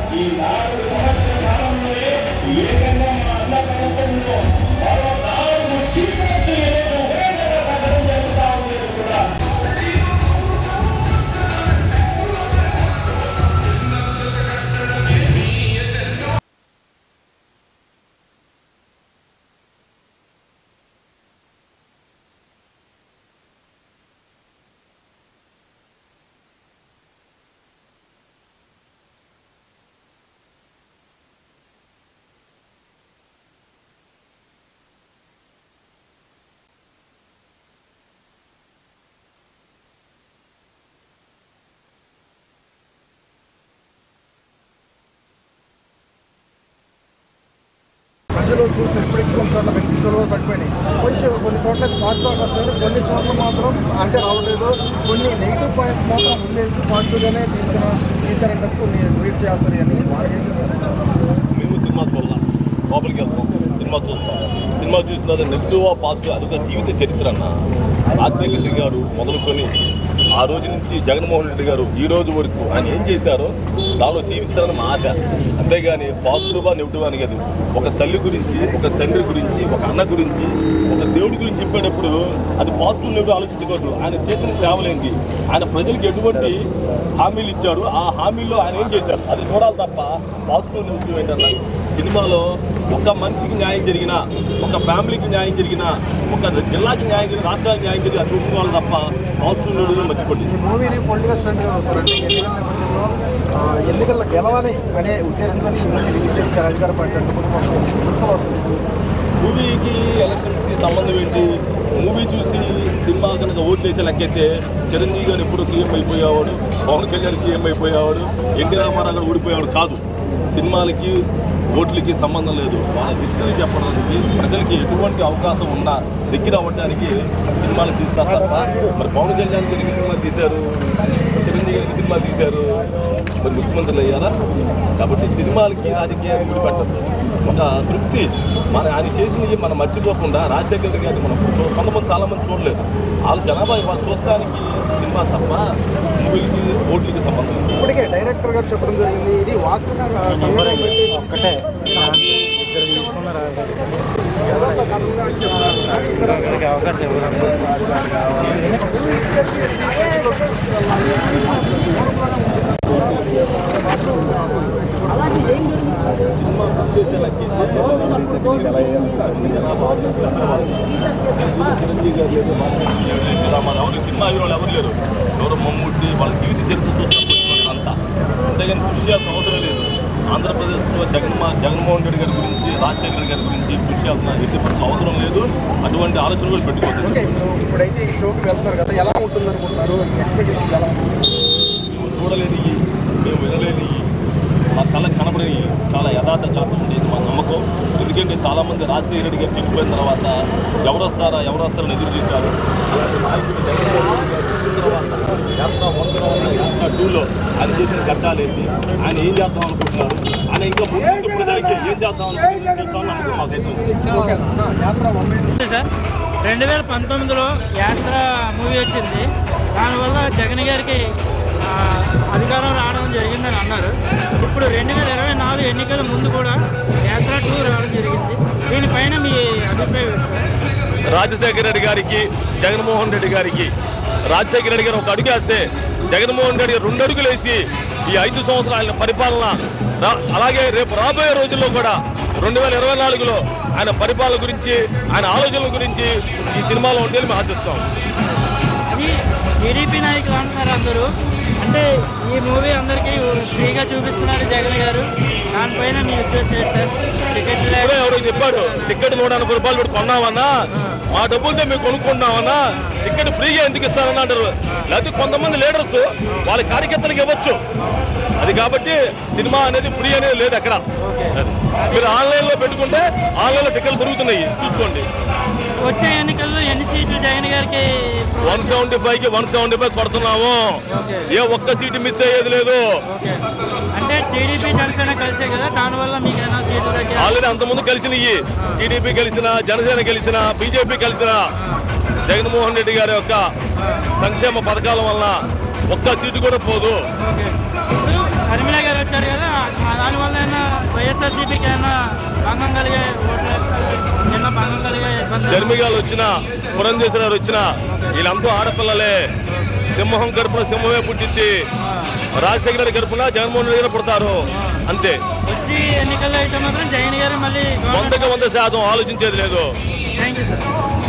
ఈ నాలుగు సంవత్సరాల కాలంలోనే ఏకంగా మా అన్న ప్రభుత్వంలో మరో నాలుగు సీట్లకు ఈరోజు వేగంగా తగ్గడం జరుగుతా ఉంది కూడా ప్రజలు చూస్తే ఇప్పటికీ కొన్ని చోట్ల వెంకటేశ్వర పడిపోయినాయి కొంచెం కొన్ని చోట్ల పాజిటివ్ వస్తాయి కొన్ని చోట్ల మాత్రం అంటే రావట్లేదు కొన్ని నెగిటివ్ పాయింట్స్ మాత్రం ఉండేసి పాజిటివ్గానే తీసిన తీసారంటే కొన్ని ట్వీట్స్ చేస్తారు అని వాళ్ళకి మేము సినిమా చూడాలి లోపలికి వెళ్తాం సినిమా చూస్తాం సినిమా చూసిన తర్వాత నెగిటివ్ పాజిటివ్ అది ఒక జీవిత చరిత్ర అన్న రాజశేఖర రెడ్డి గారు మొదలుకొని ఆ రోజు నుంచి జగన్మోహన్ రెడ్డి గారు ఈ రోజు వరకు ఆయన ఏం చేశారో దానిలో జీవించాలని మా ఆశ అంతేగాని పాజిటివా నెగిటివ్ అని కాదు ఒక తల్లి గురించి ఒక తండ్రి గురించి ఒక అన్న గురించి ఒక దేవుడి గురించి చెప్పేటప్పుడు అది పాజిటివ్ నెగిటివ్ ఆలోచించకూడదు ఆయన చేసిన సేవలేంటి ఆయన ప్రజలకు ఎటువంటి హామీలు ఇచ్చాడు ఆ హామీల్లో ఆయన ఏం చేశారు అది చూడాలి తప్ప పాజిటివ్ నెగిటివ్ ఏంటన్నా సినిమాలో ఒక మనిషికి న్యాయం జరిగినా ఒక ఫ్యామిలీకి న్యాయం జరిగినా ఒక జిల్లాకి న్యాయం జరిగిన రాష్ట్రానికి న్యాయం జరిగిన అది చూసుకోవాలి తప్ప పాజిటివ్ నెగిటివ్ మర్చిపోండి ఈ మూవీని పొలిటికల్ స్టంట్గా వస్తారు అంటే ఎన్నికల నేపథ్యంలో ఆ, ఎన్నికల్లో గెలవాలి అనే ఉద్దేశంతో ఈ మూవీ రిలీజ్ చేశారు అధికార పార్టీ అంటే కూడా కొంచెం విమర్శలు వస్తుంది మూవీకి ఎలక్షన్స్కి సంబంధం ఏంటి మూవీ చూసి సినిమా కనుక ఓట్లు వేసే లెక్కైతే చిరంజీవి గారు ఎప్పుడు సీఎం అయిపోయేవాడు పవన్ కళ్యాణ్ సీఎం అయిపోయేవాడు ఎన్టీ రామారావు గారు ఊడిపోయేవాడు కాదు సినిమాలకి ఓట్లకి సంబంధం లేదు వాళ్ళ హిస్టరీ చెప్పడానికి ప్రజలకి ఎటువంటి అవకాశం ఉన్నా దగ్గర అవ్వడానికి సినిమాలు తీస్తారు తప్ప మరి పవన్ కళ్యాణ్ గారికి సినిమా తీశారు చిరంజీవి గారికి సినిమా తీశారు మరి ముఖ్యమంత్రులు అయ్యారా కాబట్టి సినిమాలకి రాజకీయాలు ముడిపెట్టద్దు ఒక తృప్తి మన ఆయన చేసినవి మనం మర్చిపోకుండా రాజశేఖర్ రెడ్డి గారిని మనం చూ- కొంతమంది చాలా మంది చూడలేదు వాళ్ళు జనాభా వాళ్ళు చూడటానికి సినిమా తప్ప మూవీలకి ఓట్లకి సంబంధం లేదు ఇప్పటికే డైరెక్టర్ గారు చెప్పడం జరిగింది ఇది వాస్తవంగా సంఘటన పెట్టి ఒక్కటే ఇద్దరు తీసుకున్నారు అవకాశం ఇవ్వరు చిరంజీవి గారు లేదు రామారావు ఎవరు సినిమా హీరోలు ఎవరు లేరు ఎవరు మమ్ముట్టి వాళ్ళ జీవిత చరిత్ర చూస్తున్న అంతా అంతేగాని కృషి చేయాల్సిన అవసరం లేదు ఆంధ్రప్రదేశ్లో జగన్మో జగన్మోహన్ రెడ్డి గారి గురించి రాజశేఖర రెడ్డి గారి గురించి కృషి చేయాల్సిన ఎట్టి పరిస్థితులు అవసరం లేదు అటువంటి ఆలోచన కూడా పెట్టుకోవచ్చు ఓకే ఇప్పుడు ఇప్పుడైతే ఈ షోకి వెళ్తున్నారు కదా ఎలా ఉంటుంది అనుకుంటున్నారు ఎక్స్పెక్టేషన్ ఎలా ఉంటుంది మేము చూడలేని మేము వినలేని మా కళ్ళకి కనబడని చాలా యథార్థంగా ఉండేది మా నమ్మకం ఎందుకంటే చాలామంది రాజశేఖర రెడ్డి గారు చనిపోయిన తర్వాత ఎవరు వస్తారా ఎవరు వస్తారని ఎదురు చూశారు అలాంటి నాయకుడు జగన్మోహన్ రెడ్డి గారు వచ్చిన తర్వాత యాత్ర వందల యాత్ర టూలో ఆయన చేసిన ఘట్టాలు ఏంటి ఆయన ఏం చేద్దాం అనుకుంటున్నారు ఆయన ఇంకా ముందు ప్రజలకి ఏం చేద్దాం అనుకుంటున్నారు నమ్మకం మాకైతే ఉంది. ఓకే యాత్ర వన్ మినిట్ సార్ రెండు వేల పంతొమ్మిదిలో యాత్ర మూవీ వచ్చింది దానివల్ల జగన్ గారికి ఆ, అధికారం రావడం జరిగిందని అన్నారు ఇప్పుడు రెండు వేల ఇరవై నాలుగు ఎన్నికల ముందు కూడా యాత్ర టూ రావడం జరిగింది దీనిపైన మీ అభిప్రాయం ఏంటి సార్ రాజశేఖర రెడ్డి గారికి జగన్మోహన్ రెడ్డి గారికి రాజశేఖర రెడ్డి గారు ఒక అడుగు వేస్తే జగన్మోహన్ రెడ్డి గారు రెండు అడుగులు వేసి ఈ ఐదు సంవత్సరాల పరిపాలన రా- అలాగే రేపు రాబోయే రోజుల్లో కూడా రెండు వేల ఇరవై నాలుగులో ఆయన పరిపాలన గురించి ఆయన ఆలోచనల గురించి ఈ సినిమాలో ఉంటే మేము ఆశిస్తాం అది టీడీపీ నాయకులు అంటున్నారు అందరూ అంటే ఈ మూవీ అందరికీ ఫ్రీగా చూపిస్తున్నారు జగన్ గారు దానిపైన మీ ఉద్దేశం ఏంటి సార్ టికెట్ ఇప్పుడే ఎవరో చెప్పాడు టికెట్ నూట ఎనభై రూపాయలు పెట్టి కొన్నామన్నా మా డబ్బులతో మేము కొనుక్కుంటున్నామన్నా టికెట్ ఫ్రీగా ఎందుకు ఇస్తారని అంటారు లేకపోతే కొంతమంది లీడర్స్ వాళ్ళ కార్యకర్తలకు ఇవ్వచ్చు అది కాబట్టి సినిమా అనేది ఫ్రీ అనేది లేదు అక్కడ అది. మీరు ఆన్లైన్లో పెట్టుకుంటే ఆన్లైన్లో టికెట్లు దొరుకుతున్నాయి చూసుకోండి వచ్చే ఎన్నికల్లో ఎన్ని సీట్లు జగన్ గారికి వన్ సెవెంటీ ఫైవ్ కి వన్ సెవెంటీ ఫైవ్ కొడుతున్నాము ఏ ఒక్క సీటు మిస్ అయ్యేది లేదు ఓకే అంటే టీడీపీ జనసేన కలిసే కదా దానివల్ల మీకు ఏమైనా సీట్లు దగ్గర ఆల్రెడీ అంతకుముందు కలిసినవి టీడీపీ కలిసిన జనసేన కలిసిన బీజేపీ కలిసిన జగన్మోహన్ రెడ్డి గారి యొక్క సంక్షేమ పథకాల వలన ఒక్క సీటు కూడా పోదు ఓకే ఇప్పుడు హర్మిల గారు వచ్చారు కదా ఆ- ఆ వైఎస్ఆర్సీపీకి ఏమైనా భంగం కలిగే ఓట్లు చిన్న భంగం కలిగే ఇబ్బంది షర్మిగాలు వచ్చిన పురంధేశ్వరారు వచ్చిన వీళ్ళంతా ఆడపిల్లలే సింహం గడుపున సింహమే పుట్టింది రాజశేఖర గారి గడుపున జగన్మోహన్ రెడ్డి గారు పుడతారు అంతే వచ్చి ఎన్నికల్లో అయితే మాత్రం జగన్ గారు మళ్ళీ వందకి వంద శాతం ఆలోచించేది లేదు థ్యాంక్ యూ సార్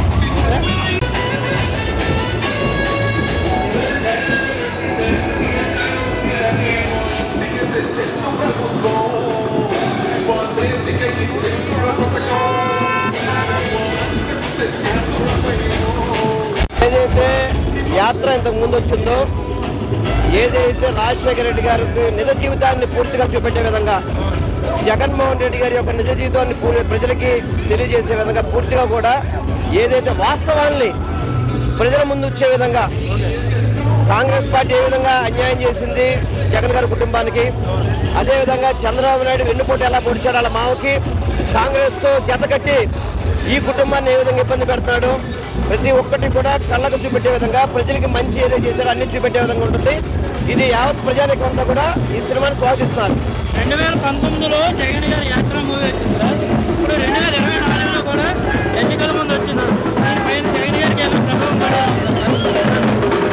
ఏదైతే యాత్ర ఇంతకు ముందు వచ్చిందో ఏదైతే రాజశేఖర రెడ్డి గారికి నిజ జీవితాన్ని పూర్తిగా చూపెట్టే విధంగా జగన్మోహన్ రెడ్డి గారి యొక్క నిజ జీవితాన్ని పూ- ప్రజలకి తెలియజేసే విధంగా పూర్తిగా కూడా ఏదైతే వాస్తవాల్ని ప్రజల ముందు వచ్చే విధంగా కాంగ్రెస్ పార్టీ ఏ విధంగా అన్యాయం చేసింది జగన్ గారి కుటుంబానికి అదేవిధంగా చంద్రబాబు నాయుడు వెన్నుపోటు ఎలా పొడిచాడు వాళ్ళ మావకి కాంగ్రెస్తో జతకట్టి ఈ కుటుంబాన్ని ఏ విధంగా ఇబ్బంది పెడుతున్నాడు ప్రతి ఒక్కటి కూడా కళ్ళకు చూపెట్టే విధంగా ప్రజలకి మంచి ఏదో చేశారో అన్ని చూపెట్టే విధంగా ఉంటుంది ఇది యావత్ ప్రజానికం అంతా కూడా ఈ సినిమాని స్వాగతిస్తున్నారు రెండు వేల పంతొమ్మిదిలో జగన్ గారి యాత్ర మూవీ వచ్చింది సార్ ఇప్పుడు రెండు వేల ఇరవై నాలుగులో కూడా ఎన్నికల ముందు వచ్చింది దీనిపైన జగన్ గారికి ఏమైనా ప్రభావం పడేది సార్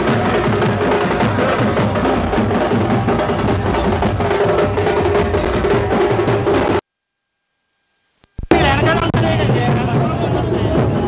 మీరు వెనకాల ఉంటారు ఏంటండి? వెనకాల ఉంటుంది.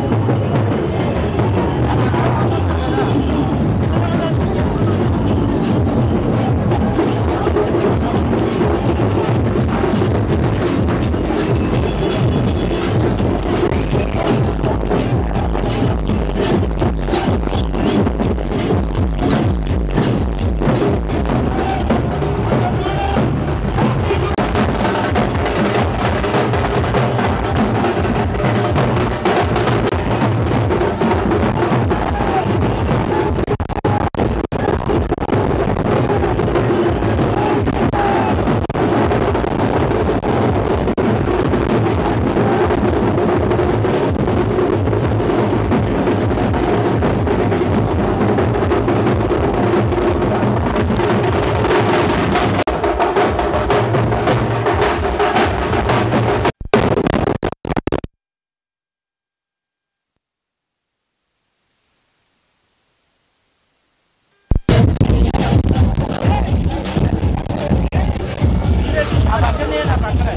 ఆ పక్కనే నా పక్కనే